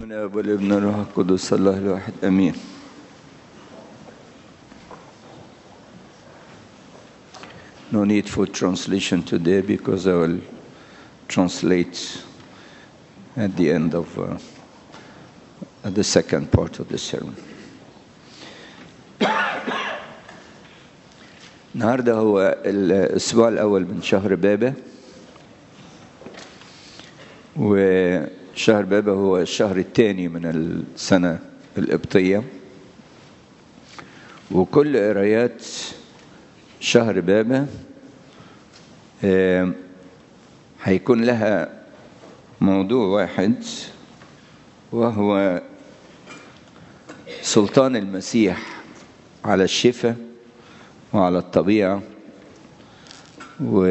من الاب والابن والروح القدس الله الواحد امين No need for translation today because I will translate at the end of uh, at the second part of the sermon. النهارده هو الاسبوع الاول من شهر بابا وشهر بابا هو الشهر الثاني من السنه القبطيه وكل قرايات شهر بابا هيكون لها موضوع واحد وهو سلطان المسيح على الشفاء وعلى الطبيعة و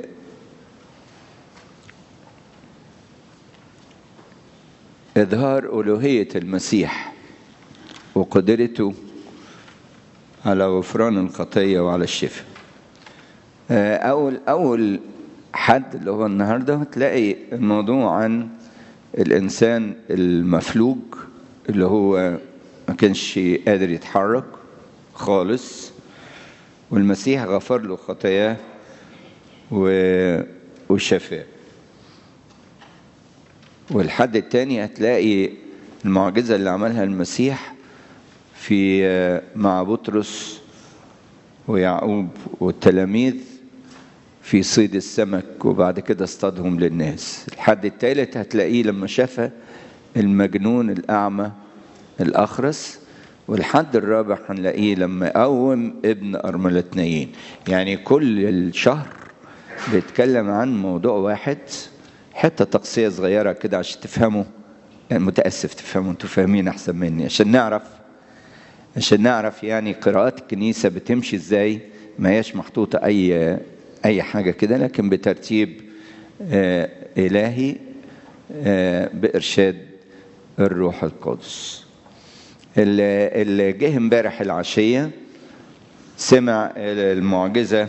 إظهار ألوهية المسيح وقدرته على غفران الخطية وعلى الشفاء أول أول حد اللي هو النهاردة تلاقي الموضوع عن الإنسان المفلوج اللي هو ما كانش قادر يتحرك خالص والمسيح غفر له خطاياه وشفاه والحد التاني هتلاقي المعجزة اللي عملها المسيح في مع بطرس ويعقوب والتلاميذ في صيد السمك وبعد كده اصطادهم للناس الحد الثالث هتلاقيه لما شاف المجنون الأعمى الأخرس والحد الرابع هنلاقيه لما قوم ابن أرملتنيين يعني كل الشهر بيتكلم عن موضوع واحد حتة تقصية صغيرة كده عشان تفهموا يعني متأسف تفهموا انتوا فاهمين أحسن مني عشان نعرف عشان نعرف يعني قراءات الكنيسة بتمشي ازاي ما هياش محطوطة أي أي حاجة كده لكن بترتيب آه إلهي آه بإرشاد الروح القدس اللي جه امبارح العشية سمع المعجزة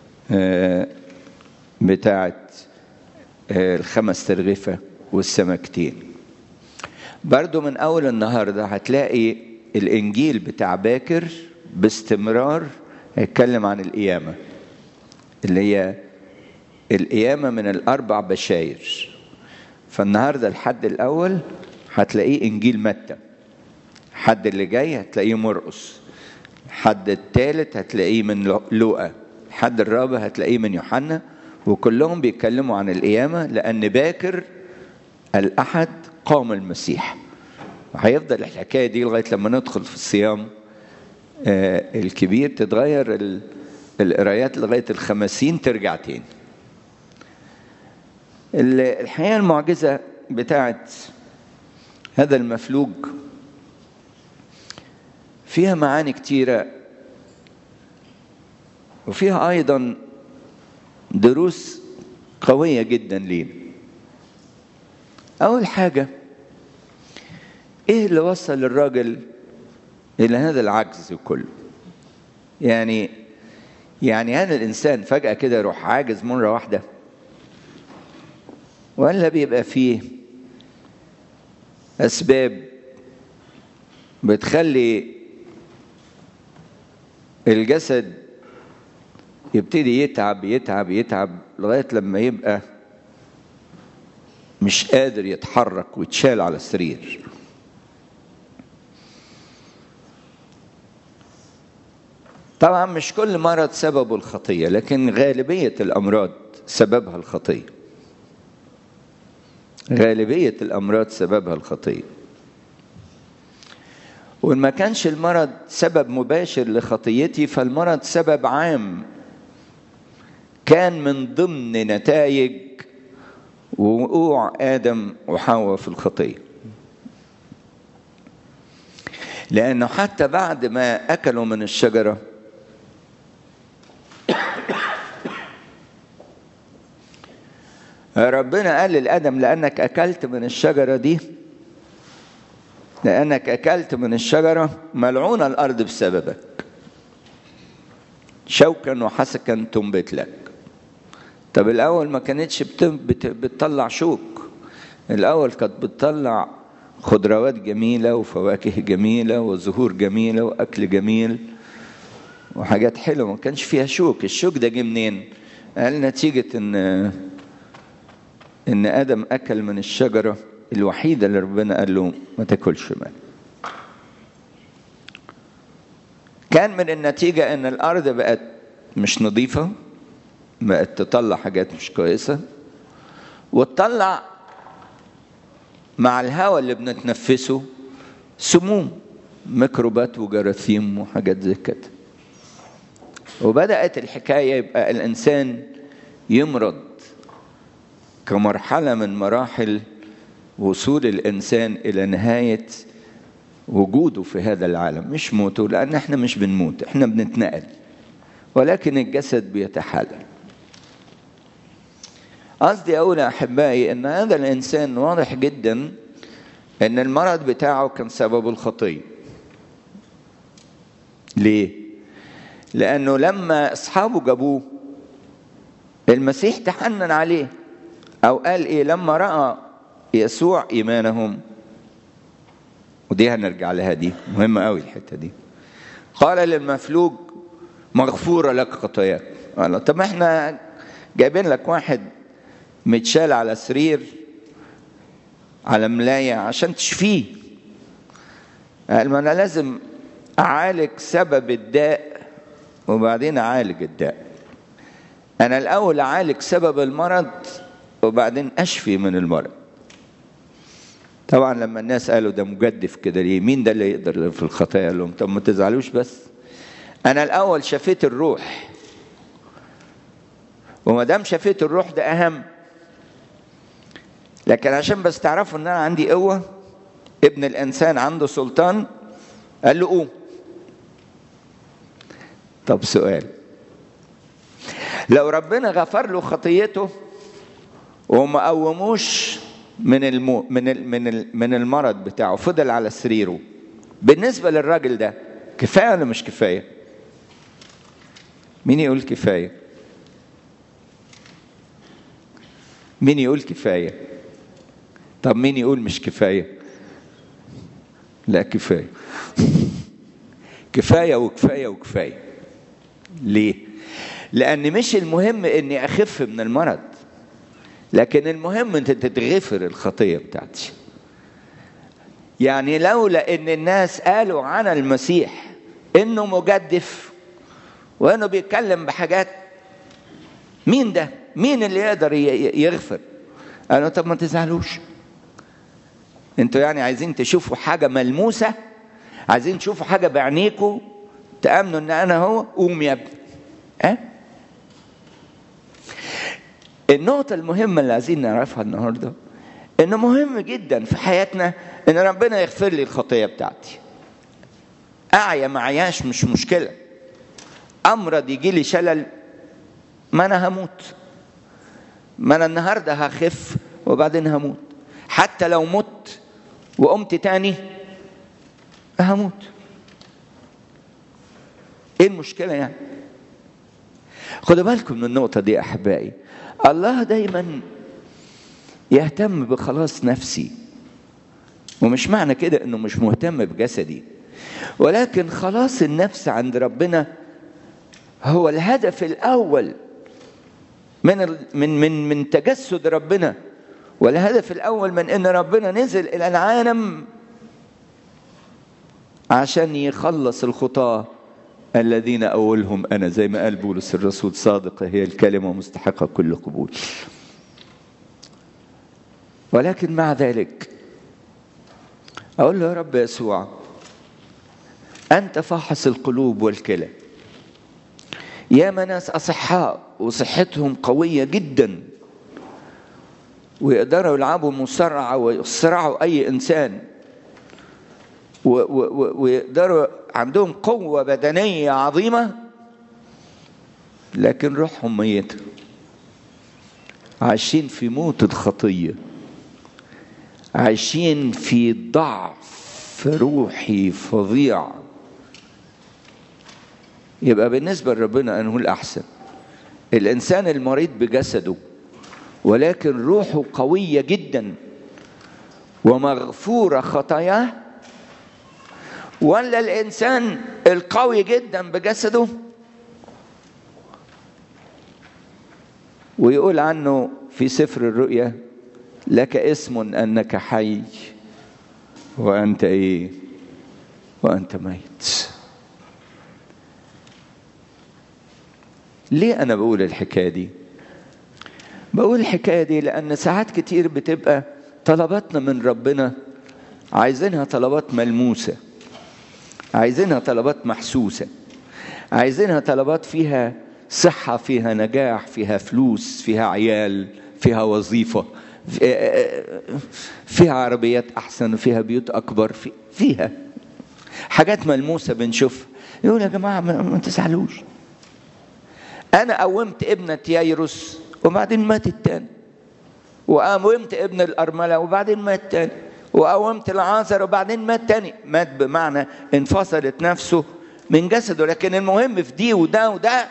بتاعت الخمس ترغفة والسمكتين برضو من أول النهاردة هتلاقي الإنجيل بتاع باكر باستمرار هيتكلم عن القيامة اللي هي القيامة من الأربع بشاير فالنهاردة الحد الأول هتلاقيه إنجيل متى الحد اللي جاي هتلاقيه مرقس الحد الثالث هتلاقيه من لوقا الحد الرابع هتلاقيه من يوحنا وكلهم بيتكلموا عن القيامة لأن باكر الأحد قام المسيح وهيفضل الحكاية دي لغاية لما ندخل في الصيام الكبير تتغير القرايات لغاية الخمسين ترجع تاني الحقيقة المعجزة بتاعت هذا المفلوج فيها معاني كتيرة وفيها أيضا دروس قوية جدا لينا أول حاجة إيه اللي وصل الراجل إلى هذا العجز كله يعني يعني هذا الإنسان فجأة كده يروح عاجز مرة واحدة ولا بيبقى فيه أسباب بتخلي الجسد يبتدي يتعب يتعب يتعب لغاية لما يبقى مش قادر يتحرك ويتشال على السرير طبعا مش كل مرض سببه الخطية لكن غالبية الأمراض سببها الخطية غالبية الأمراض سببها الخطية وإن ما كانش المرض سبب مباشر لخطيتي فالمرض سبب عام كان من ضمن نتائج وقوع آدم وحواء في الخطية لأنه حتى بعد ما أكلوا من الشجرة ربنا قال لآدم لأنك أكلت من الشجرة دي لأنك أكلت من الشجرة ملعونة الأرض بسببك شوكا وحسكا تنبت لك طب الأول ما كانتش بت- بت- بتطلع شوك الأول كانت بتطلع خضروات جميلة وفواكه جميلة وزهور جميلة وأكل جميل وحاجات حلوة ما كانش فيها شوك الشوك ده جه منين قال نتيجة إن إن آدم أكل من الشجرة الوحيدة اللي ربنا قال له ما تاكلش منها كان من النتيجة إن الأرض بقت مش نظيفة بقت تطلع حاجات مش كويسة وتطلع مع الهواء اللي بنتنفسه سموم ميكروبات وجراثيم وحاجات زي كده وبدأت الحكاية يبقى الإنسان يمرض كمرحلة من مراحل وصول الإنسان إلى نهاية وجوده في هذا العالم مش موته لأن احنا مش بنموت احنا بنتنقل ولكن الجسد بيتحلل قصدي أقول يا أحبائي أن هذا الإنسان واضح جدا أن المرض بتاعه كان سبب الخطية ليه؟ لأنه لما أصحابه جابوه المسيح تحنن عليه أو قال إيه لما رأى يسوع إيمانهم ودي هنرجع لها دي مهمة قوي الحتة دي قال للمفلوج مغفورة لك خطاياك قال طب احنا جايبين لك واحد متشال على سرير على ملاية عشان تشفيه قال ما انا لازم اعالج سبب الداء وبعدين اعالج الداء انا الاول اعالج سبب المرض وبعدين اشفي من المرض طبعا لما الناس قالوا ده مجدف كده ليه مين ده اللي يقدر في الخطايا قال لهم طب ما تزعلوش بس انا الاول شفيت الروح وما دام شفيت الروح ده اهم لكن عشان بس تعرفوا ان انا عندي قوه ابن الانسان عنده سلطان قال له قوم طب سؤال لو ربنا غفر له خطيته وما قوموش من المو من ال من ال من المرض بتاعه فضل على سريره بالنسبه للراجل ده كفايه ولا مش كفايه مين يقول كفايه مين يقول كفايه طب مين يقول مش كفايه لا كفايه كفايه وكفايه وكفايه ليه لان مش المهم اني اخف من المرض لكن المهم انت تتغفر الخطيه بتاعتي يعني لولا ان الناس قالوا عن المسيح انه مجدف وانه بيتكلم بحاجات مين ده مين اللي يقدر يغفر قالوا طب ما تزعلوش انتوا يعني عايزين تشوفوا حاجة ملموسة عايزين تشوفوا حاجة بعينيكوا تأمنوا ان انا هو قوم يا ابني أه؟ النقطة المهمة اللي عايزين نعرفها النهاردة إن مهم جدا في حياتنا إن ربنا يغفر لي الخطية بتاعتي. أعيا ما عياش مش مشكلة. أمرض يجي لي شلل ما أنا هموت. ما أنا النهاردة هخف وبعدين هموت. حتى لو مت وقمت تاني هموت. إيه المشكلة يعني؟ خدوا بالكم من النقطة دي أحبائي. الله دايما يهتم بخلاص نفسي ومش معنى كده انه مش مهتم بجسدي ولكن خلاص النفس عند ربنا هو الهدف الاول من من من من تجسد ربنا والهدف الاول من ان ربنا نزل الى العالم عشان يخلص الخطاه الذين أولهم أنا زي ما قال بولس الرسول صادقة هي الكلمة مستحقة كل قبول ولكن مع ذلك أقول له يا رب يسوع أنت فاحص القلوب والكلى يا ناس أصحاء وصحتهم قوية جدا ويقدروا يلعبوا مصارعة ويصرعوا أي إنسان ويقدروا عندهم قوة بدنية عظيمة لكن روحهم ميتة عايشين في موت الخطية عايشين في ضعف روحي فظيع يبقى بالنسبة لربنا أنه الأحسن الإنسان المريض بجسده ولكن روحه قوية جدا ومغفورة خطاياه ولا الإنسان القوي جدا بجسده ويقول عنه في سفر الرؤيا لك اسم أنك حي وأنت إيه وأنت ميت ليه أنا بقول الحكاية دي بقول الحكاية دي لأن ساعات كتير بتبقى طلباتنا من ربنا عايزينها طلبات ملموسة عايزينها طلبات محسوسة عايزينها طلبات فيها صحة فيها نجاح فيها فلوس فيها عيال فيها وظيفة فيها عربيات أحسن فيها بيوت أكبر في فيها حاجات ملموسة بنشوفها يقول يا جماعة ما تزعلوش أنا قومت ابنة يايروس وبعدين مات التاني وقومت ابن الأرملة وبعدين مات تاني وقومت العازر وبعدين مات تاني مات بمعنى انفصلت نفسه من جسده لكن المهم في دي وده وده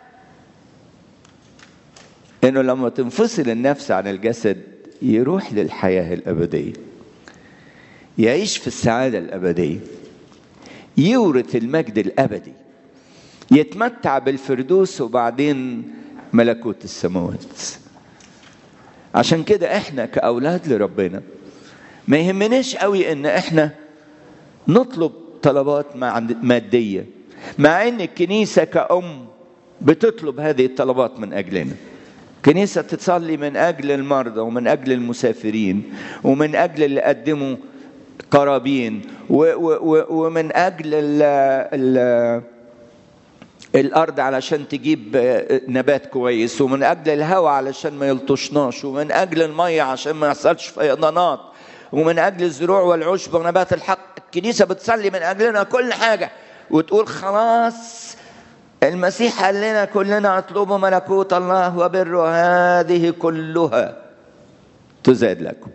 انه لما تنفصل النفس عن الجسد يروح للحياة الأبدية يعيش في السعادة الأبدية يورث المجد الأبدي يتمتع بالفردوس وبعدين ملكوت السماوات عشان كده احنا كأولاد لربنا ما يهمناش قوي ان احنا نطلب طلبات مادية مع ان الكنيسة كأم بتطلب هذه الطلبات من أجلنا كنيسة تصلي من أجل المرضى ومن أجل المسافرين ومن أجل اللي قدموا قرابين ومن أجل ال ال الأرض علشان تجيب نبات كويس ومن أجل الهواء علشان ما يلطشناش ومن أجل المية عشان ما يحصلش فيضانات ومن أجل الزروع والعشب ونبات الحق الكنيسة بتصلي من أجلنا كل حاجة وتقول خلاص المسيح قال لنا كلنا اطلبوا ملكوت الله وبره هذه كلها تزاد لكم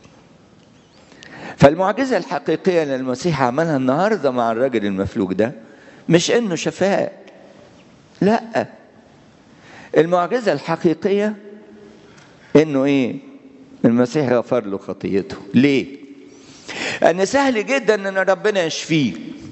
فالمعجزة الحقيقية اللي المسيح عملها النهاردة مع الراجل المفلوج ده مش انه شفاء لا المعجزة الحقيقية انه ايه المسيح غفر له خطيته ليه ان سهل جدا ان ربنا يشفيه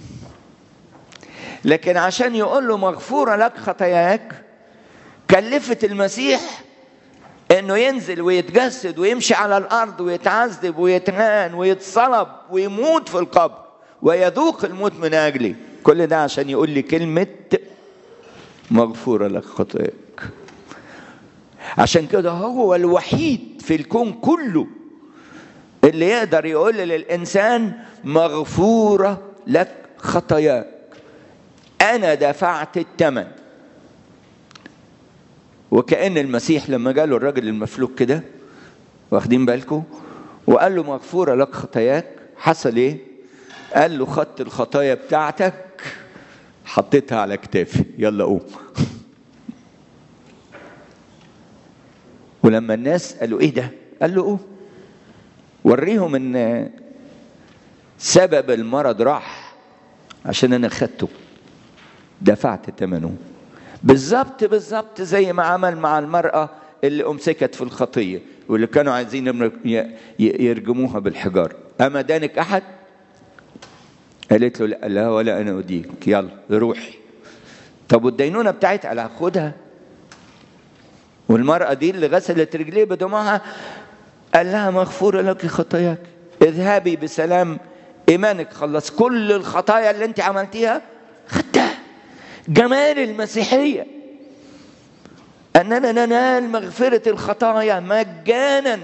لكن عشان يقول له مغفورة لك خطاياك كلفت المسيح انه ينزل ويتجسد ويمشي على الارض ويتعذب ويتهان ويتصلب ويموت في القبر ويذوق الموت من اجلي كل ده عشان يقول لي كلمة مغفورة لك خطاياك عشان كده هو الوحيد في الكون كله اللي يقدر يقول للإنسان مغفورة لك خطاياك أنا دفعت الثمن وكأن المسيح لما جاله الراجل المفلوج كده واخدين بالكم وقال له مغفورة لك خطاياك حصل ايه؟ قال له خدت الخطايا بتاعتك حطيتها على كتافي يلا قوم ولما الناس قالوا ايه ده؟ قال له قوم وريهم ان سبب المرض راح عشان انا خدته دفعت ثمنه بالظبط بالظبط زي ما عمل مع المرأة اللي أمسكت في الخطية واللي كانوا عايزين يرجموها بالحجار أما دانك أحد قالت له لا, لا ولا أنا أديك يلا روحي طب والدينونة بتاعتها لا خدها والمرأة دي اللي غسلت رجليه بدموعها قال لها مغفورة لك خطاياك اذهبي بسلام إيمانك خلص كل الخطايا اللي أنت عملتيها خدتها جمال المسيحية أننا ننال مغفرة الخطايا مجانا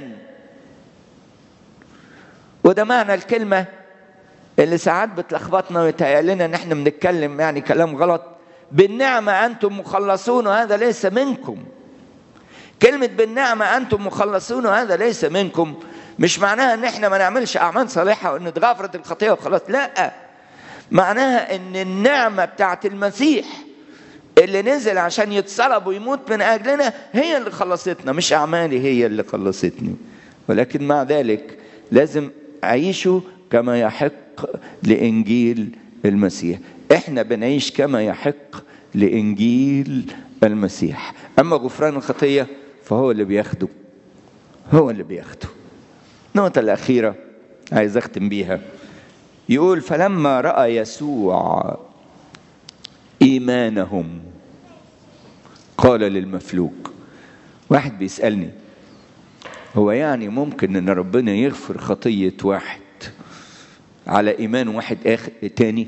وده معنى الكلمة اللي ساعات بتلخبطنا ويتهيأ لنا ان احنا بنتكلم يعني كلام غلط بالنعمة أنتم مخلصون وهذا ليس منكم كلمة بالنعمة أنتم مخلصون وهذا ليس منكم مش معناها ان احنا ما نعملش أعمال صالحة وان اتغفرت الخطية وخلاص لا معناها ان النعمة بتاعت المسيح اللي نزل عشان يتصلب ويموت من اجلنا هي اللي خلصتنا مش اعمالي هي اللي خلصتني ولكن مع ذلك لازم اعيشه كما يحق لانجيل المسيح احنا بنعيش كما يحق لانجيل المسيح اما غفران الخطيه فهو اللي بياخده هو اللي بياخده النقطه الاخيره عايز اختم بيها يقول فلما راى يسوع ايمانهم قال للمفلوج واحد بيسالني هو يعني ممكن ان ربنا يغفر خطيه واحد على ايمان واحد اخر تاني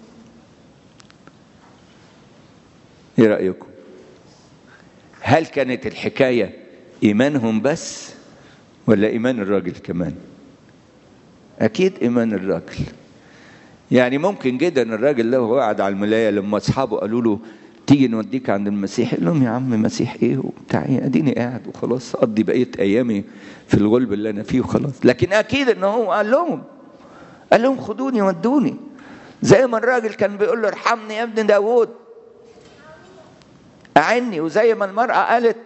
ايه رايكم هل كانت الحكايه ايمانهم بس ولا ايمان الراجل كمان اكيد ايمان الراجل يعني ممكن جدا الراجل ده وهو قاعد على الملايه لما اصحابه قالوا له تيجي نوديك عند المسيح قال لهم يا عم مسيح ايه وبتاع ايه اديني قاعد وخلاص اقضي بقيه ايامي في الغلب اللي انا فيه وخلاص لكن اكيد ان هو قال لهم قال لهم خدوني ودوني زي ما الراجل كان بيقول له ارحمني يا ابن داوود اعني وزي ما المراه قالت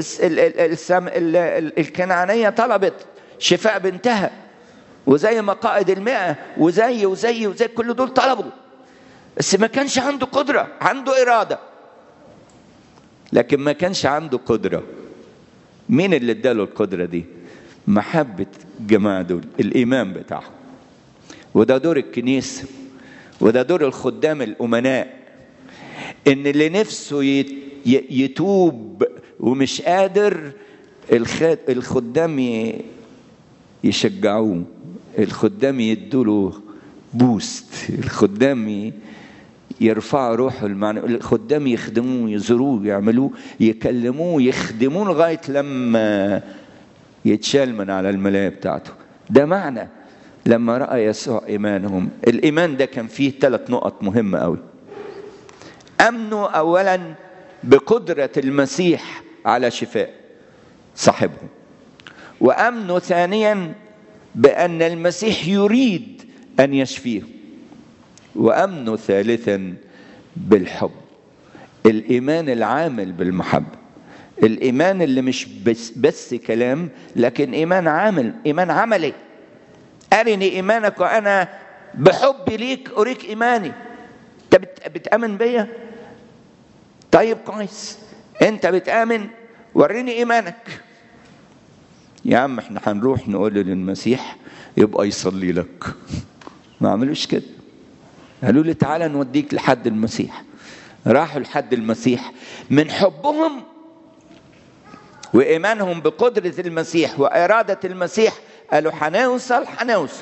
الكنعانيه طلبت شفاء بنتها وزي ما قائد المئة وزي وزي وزي كل دول طلبوا بس ما كانش عنده قدرة عنده إرادة لكن ما كانش عنده قدرة مين اللي اداله القدرة دي محبة الجماعة دول الإيمان بتاعهم وده دور الكنيسة وده دور الخدام الأمناء إن اللي نفسه يتوب ومش قادر الخدام يشجعوه الخدام يدوله بوست الخدام يرفعوا روحه المعنى الخدام يخدموه يزوروه يعملوه يكلموه يخدموه لغايه لما يتشال من على الملايه بتاعته ده معنى لما راى يسوع ايمانهم الايمان ده كان فيه ثلاث نقط مهمه قوي امنوا اولا بقدره المسيح على شفاء صاحبهم وامنوا ثانيا بان المسيح يريد ان يشفيه وامنوا ثالثا بالحب الايمان العامل بالمحبه الايمان اللي مش بس, بس كلام لكن ايمان عامل ايمان عملي ارني ايمانك وانا بحبي ليك اريك ايماني انت بتامن بيا طيب كويس انت بتامن وريني ايمانك يا عم احنا هنروح نقول للمسيح يبقى يصلي لك ما عملوش كده قالوا لي تعالى نوديك لحد المسيح راحوا لحد المسيح من حبهم وإيمانهم بقدرة المسيح وإرادة المسيح قالوا هنوصل هنوصل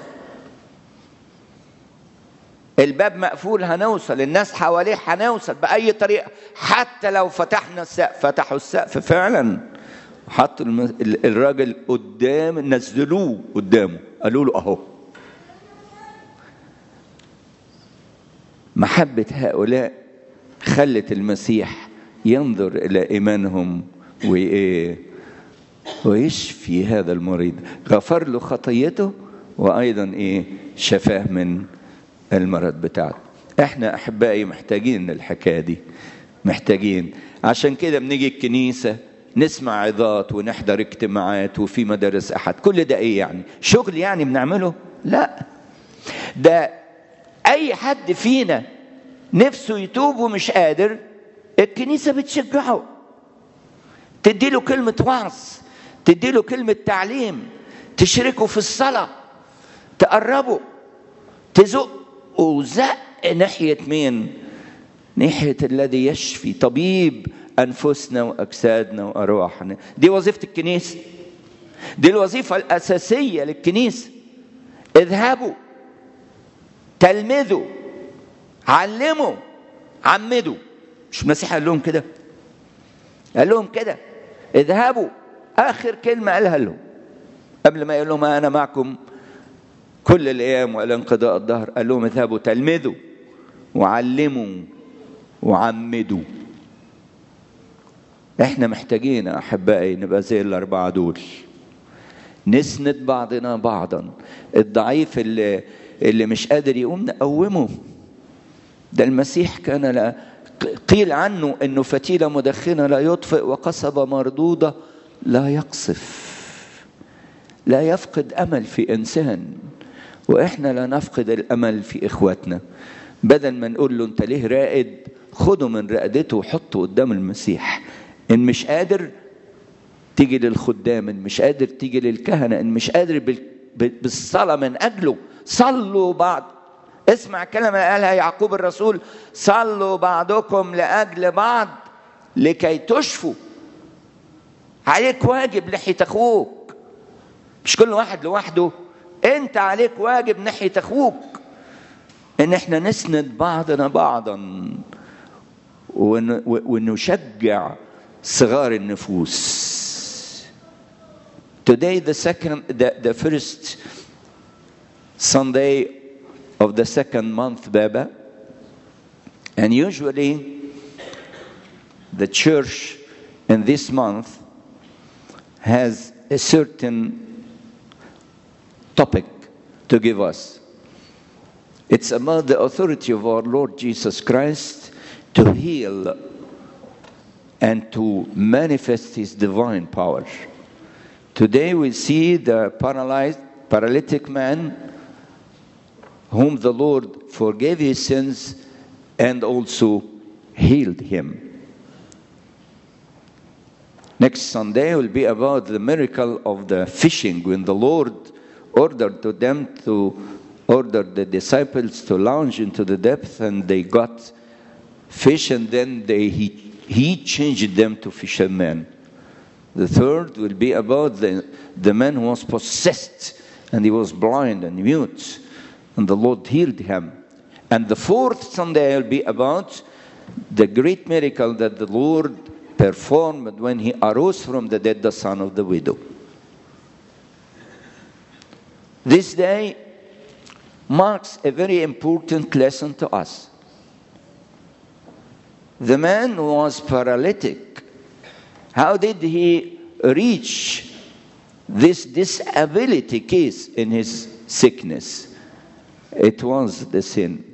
الباب مقفول هنوصل الناس حواليه هنوصل بأي طريقة حتى لو فتحنا السقف فتحوا السقف فعلا حطوا الراجل قدام نزلوه قدامه قالوا له اهو محبة هؤلاء خلت المسيح ينظر إلى إيمانهم وإيه ويشفي هذا المريض غفر له خطيته وأيضا إيه شفاه من المرض بتاعته احنا أحبائي محتاجين الحكاية دي محتاجين عشان كده بنيجي الكنيسة نسمع عظات ونحضر اجتماعات وفي مدارس أحد كل ده إيه يعني شغل يعني بنعمله لا ده اي حد فينا نفسه يتوب ومش قادر الكنيسه بتشجعه تديله كلمه وعظ تديله كلمه تعليم تشركه في الصلاه تقربه تزقه زق ناحيه مين ناحيه الذي يشفي طبيب انفسنا واجسادنا وارواحنا دي وظيفه الكنيسه دي الوظيفه الاساسيه للكنيسه اذهبوا تلمذوا علموا عمدوا مش المسيح قال لهم كده قال لهم كده اذهبوا اخر كلمه قالها لهم قبل ما يقول لهم انا معكم كل الايام والى انقضاء الدهر قال لهم اذهبوا تلمذوا وعلموا وعمدوا احنا محتاجين احبائي نبقى زي الاربعه دول نسند بعضنا بعضا الضعيف اللي اللي مش قادر يقوم نقومه ده المسيح كان لا قيل عنه انه فتيله مدخنه لا يطفئ وقصبه مردوده لا يقصف لا يفقد امل في انسان واحنا لا نفقد الامل في اخواتنا بدل ما نقول له انت ليه رائد خده من رقدته وحطه قدام المسيح ان مش قادر تيجي للخدام ان مش قادر تيجي للكهنه ان مش قادر بالصلاة من أجله صلوا بعض اسمع كلمة قالها يعقوب الرسول صلوا بعضكم لأجل بعض لكي تشفوا عليك واجب ناحية أخوك مش كل واحد لوحده أنت عليك واجب ناحية أخوك إن إحنا نسند بعضنا بعضا ونشجع صغار النفوس Today, the second, the, the first Sunday of the second month, Baba, and usually the church in this month has a certain topic to give us. It's about the authority of our Lord Jesus Christ to heal and to manifest his divine power. Today we see the paralyzed, paralytic man whom the Lord forgave his sins and also healed him. Next Sunday will be about the miracle of the fishing when the Lord ordered to them to order the disciples to launch into the depth and they got fish and then they, he, he changed them to fishermen. The third will be about the, the man who was possessed and he was blind and mute, and the Lord healed him. And the fourth Sunday will be about the great miracle that the Lord performed when he arose from the dead, the son of the widow. This day marks a very important lesson to us. The man was paralytic. How did he reach this disability case in his sickness? It was the sin.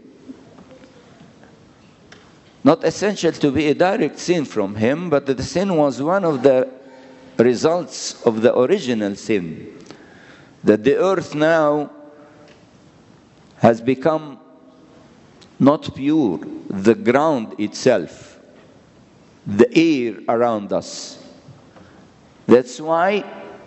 Not essential to be a direct sin from him, but the sin was one of the results of the original sin. That the earth now has become not pure, the ground itself, the air around us. That's why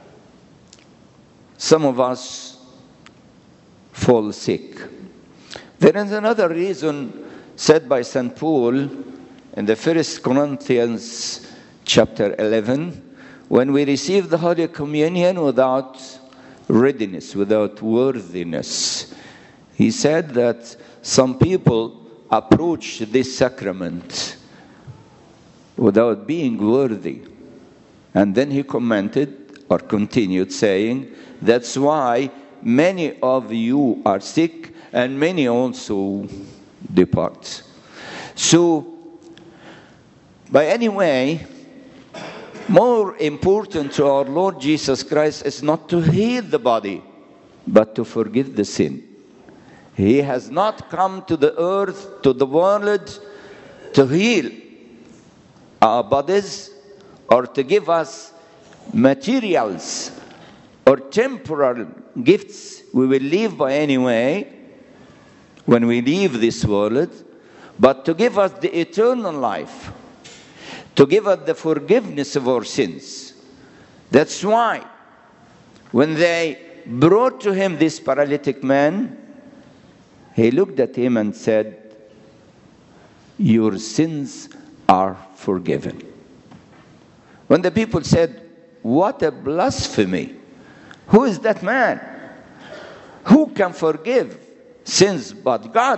some of us fall sick. There is another reason said by St. Paul in the First Corinthians chapter 11 when we receive the Holy Communion without readiness, without worthiness. He said that some people approach this sacrament without being worthy. And then he commented or continued saying, That's why many of you are sick and many also depart. So, by any way, more important to our Lord Jesus Christ is not to heal the body, but to forgive the sin. He has not come to the earth, to the world, to heal our bodies or to give us materials or temporal gifts we will live by any way when we leave this world, but to give us the eternal life, to give us the forgiveness of our sins. That's why when they brought to him this paralytic man, he looked at him and said, Your sins are forgiven. When the people said, What a blasphemy! Who is that man? Who can forgive sins but God?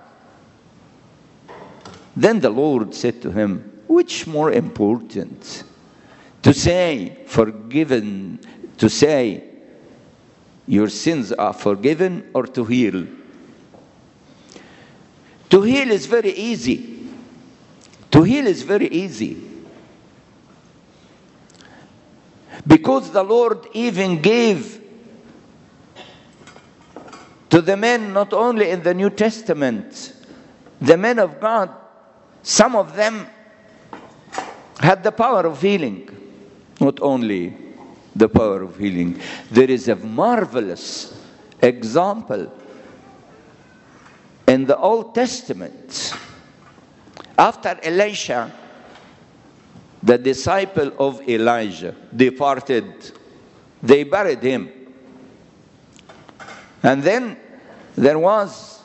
Then the Lord said to him, Which more important? To say, forgiven, to say, your sins are forgiven, or to heal? To heal is very easy. To heal is very easy. Because the Lord even gave to the men not only in the New Testament, the men of God, some of them had the power of healing, not only the power of healing. There is a marvelous example in the Old Testament. After Elisha, the disciple of Elijah, departed, they buried him. And then there was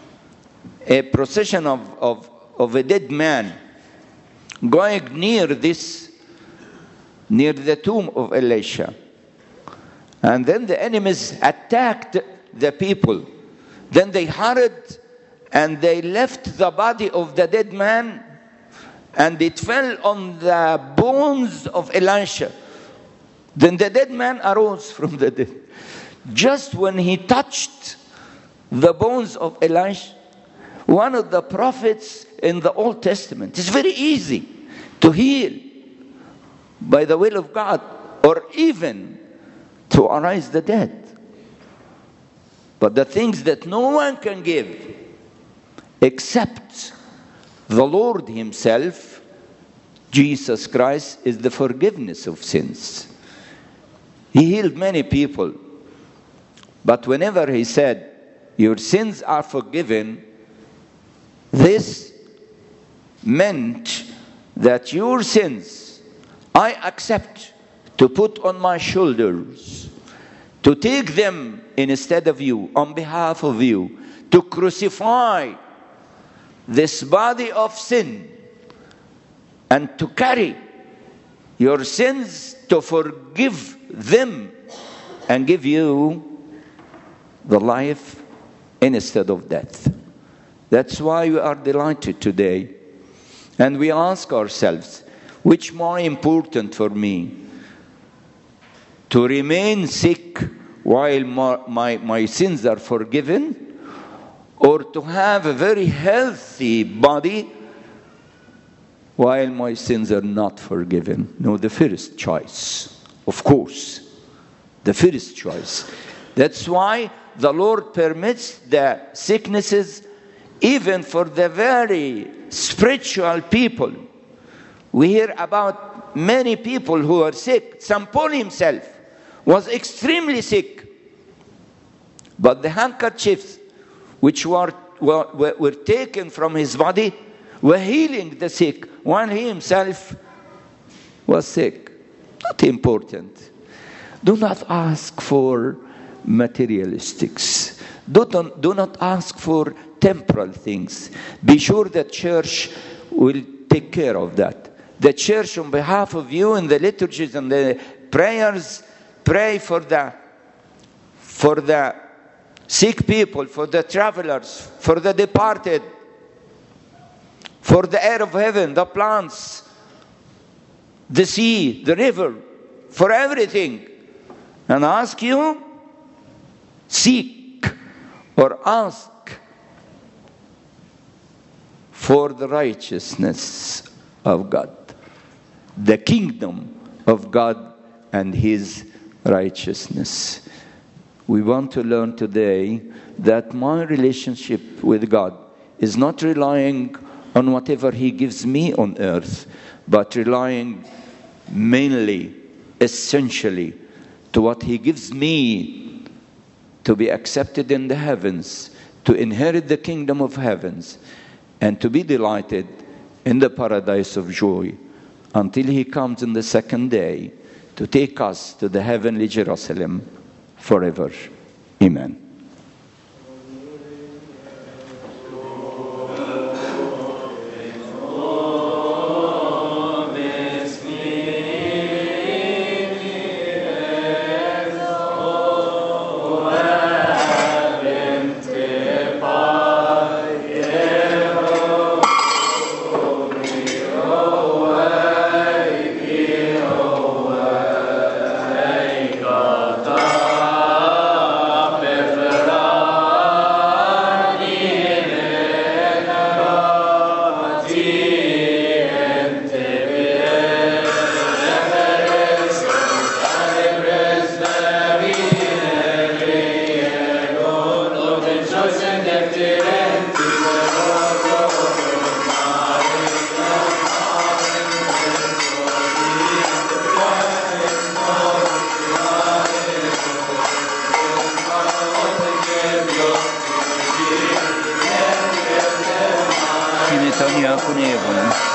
a procession of, of, of a dead man going near this, near the tomb of Elisha. And then the enemies attacked the people. Then they hurried and they left the body of the dead man and it fell on the bones of Elisha. Then the dead man arose from the dead. Just when he touched the bones of Elisha, one of the prophets in the Old Testament, it's very easy to heal by the will of God or even to arise the dead. But the things that no one can give except the Lord Himself, Jesus Christ, is the forgiveness of sins. He healed many people. But whenever He said, Your sins are forgiven, this meant that your sins I accept to put on my shoulders, to take them instead of you, on behalf of you, to crucify this body of sin and to carry your sins to forgive them and give you the life instead of death. That's why we are delighted today. And we ask ourselves, which more important for me? To remain sick while my, my, my sins are forgiven? Or to have a very healthy body while my sins are not forgiven? No, the first choice, of course. The first choice. That's why the Lord permits the sicknesses even for the very spiritual people. We hear about many people who are sick. St. Paul himself was extremely sick. But the handkerchiefs which were, were, were taken from his body were healing the sick, while he himself was sick. Not important. Do not ask for materialistics. Do not, do not ask for temporal things. Be sure the church will take care of that. The church, on behalf of you in the liturgies and the prayers, pray for the for the sick people, for the travelers, for the departed, for the air of heaven, the plants, the sea, the river, for everything. And ask you, seek or ask for the righteousness of God, the kingdom of God and His righteousness. We want to learn today that my relationship with God is not relying on whatever He gives me on earth, but relying mainly, essentially, to what He gives me to be accepted in the heavens, to inherit the kingdom of heavens and to be delighted in the paradise of joy until he comes in the second day to take us to the heavenly Jerusalem forever. Amen. Fine Tania Kunevon.